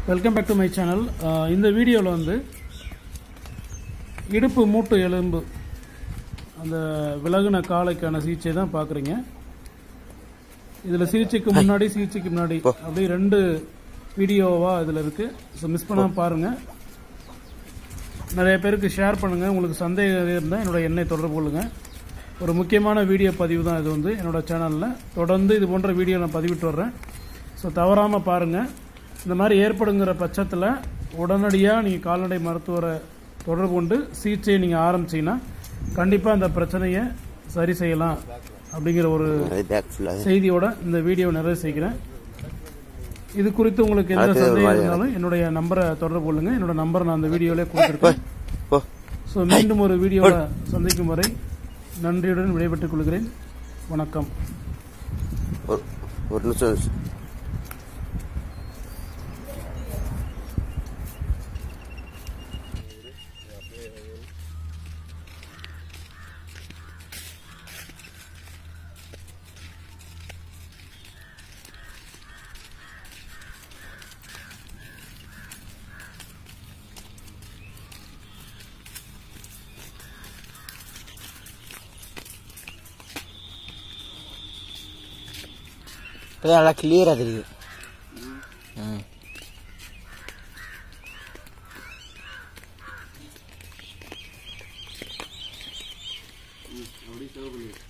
welcome back to my channel இந்த வீடியோவில் வந்து இடுப்பு மூட்டு எலும்பு அந்த விலகுன காலைக்கான சிகிச்சை தான் பார்க்குறீங்க இதில் சிகிச்சைக்கு முன்னாடி சிகிச்சைக்கு முன்னாடி அப்படியே ரெண்டு வீடியோவாக இதில் இருக்குது ஸோ மிஸ் பண்ணாமல் பாருங்கள் நிறைய பேருக்கு ஷேர் பண்ணுங்கள் உங்களுக்கு சந்தேகம் இருந்தால் என்னோட எண்ணை தொடர்பு கொள்ளுங்கள் ஒரு முக்கியமான வீடியோ பதிவு தான் இது வந்து என்னோட சேனலில் தொடர்ந்து இது போன்ற வீடியோ நான் பதிவிட்டு வர்றேன் ஸோ தவறாமல் பாருங்கள் இந்த மாதிரி ஏற்படுங்கிற பட்சத்தில் உடனடியாக நீங்கள் கால்நடை மருத்துவரை தொடர்பு கொண்டு சிகிச்சையை நீங்கள் ஆரம்பிச்சீங்கன்னா கண்டிப்பாக அந்த பிரச்சனையை சரி செய்யலாம் அப்படிங்கிற ஒரு அது பேக் ஃபுல்லாக செய்தியோட இந்த வீடியோ நிறைவு செய்கிறேன் இது குறித்து உங்களுக்கு எந்த அடுத்தது ஒரு சந்தேகம் மாதிரி இருந்தாலும் என்னுடைய நம்பரை தொடர்பு கொள்ளுங்க என்னோட நம்பரை நான் அந்த வீடியோவிலே கொடுத்துருக்கேன் போ ஸோ மீண்டும் ஒரு வீடியோவில் சந்திக்கும் வரை நன்றியுடன் விடைபெற்றுக் கொள்கிறேன் வணக்கம் ஒரு ஒரு நிமிஷம் இப்போதான் நல்லா கிளியராக தெரியுது ம் அப்படி செலவு பண்ணி